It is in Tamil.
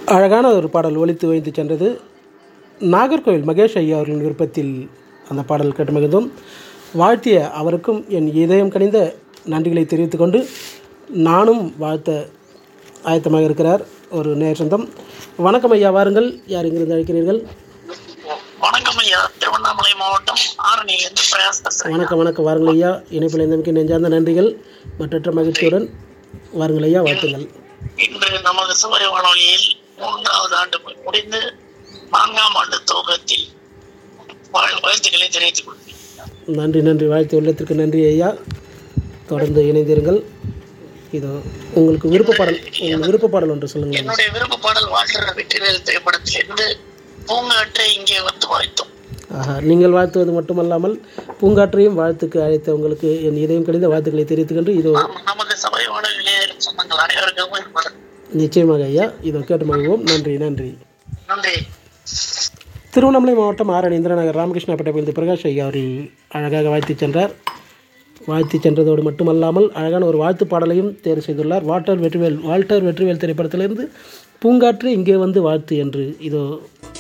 அழகான ஒரு பாடல் ஒலித்து வைத்து சென்றது நாகர்கோவில் மகேஷ் ஐயா அவர்களின் விருப்பத்தில் அந்த பாடல் கேட்டு மகிழ்ந்தோம் வாழ்த்திய அவருக்கும் என் இதயம் கனிந்த நன்றிகளை தெரிவித்துக் கொண்டு நானும் வாழ்த்த ஆயத்தமாக இருக்கிறார் ஒரு நேர் சொந்தம் வணக்கம் ஐயா வாருங்கள் யார் இங்கிருந்து அழைக்கிறீர்கள் வணக்கம் ஐயா திருவண்ணாமலை மாவட்டம் ஆரணியிலிருந்து பிரயாஸ் பேசுறேன் வணக்கம் வணக்கம் வாருங்கள் ஐயா இணைப்பில் இருந்தமைக்கு நெஞ்சார்ந்த நன்றிகள் மற்றற்ற மகிழ்ச்சியுடன் வாருங்கள் ஐயா வாழ்த்துங்கள் இன்று நமது சுவரி வானொலியில் மூன்றாவது ஆண்டு முடிந்து நான்காம் ஆண்டு துவக்கத்தில் வாழ்- வாழ்த்துக்களை தெரிவித்துக் கொள்கிறேன் நன்றி நன்றி வாழ்த்து உள்ளத்திற்கு நன்றி ஐயா தொடர்ந்து இணைந்திருங்கள் இதோ உங்களுக்கு விருப்ப பாடல் உங்கள் விருப்ப பாடல் ஒன்று சொல்லுங்கள் என்னுடைய விருப்ப பாடல் வாழ்கிற வெற்றிவேல் திரைப்படத்திலிருந்து பூங்காற்றை இங்கே வந்து வாய்த்தோம் ஆஹா நீங்கள் வாழ்த்துவது மட்டுமல்லாமல் பூங்காற்றையும் வாழ்த்துக்கு அழைத்த உங்களுக்கு என் இதயம் கழிந்த வாழ்த்துக்களை தெரிவித்துக் கொண்டு இதோ நாம் நமது சபை வானொலியிலே சொந்தங்கள் அனைவருக்கும் இருப்பது. நிச்சயமாக ஐயா இதோ கேட்டு மகிழ்வோம் நன்றி நன்றி நன்றி திருவண்ணாமலை மாவட்டம் ஆரணி இந்திரநகர் ராமகிருஷ்ணப்பட்ட பிரகாஷ் ஐயா அவர்கள் அழகாக வாழ்த்தி சென்றார் வாழ்த்தி சென்றதோடு மட்டுமல்லாமல் அழகான ஒரு வாழ்த்து பாடலையும் தேர்வு செய்துள்ளார் வால்டர் வெற்றிவேல் வால்டர் வெற்றிவேல் திரைப்படத்திலிருந்து பூங்காற்று இங்கே வந்து வாழ்த்து என்று இதோ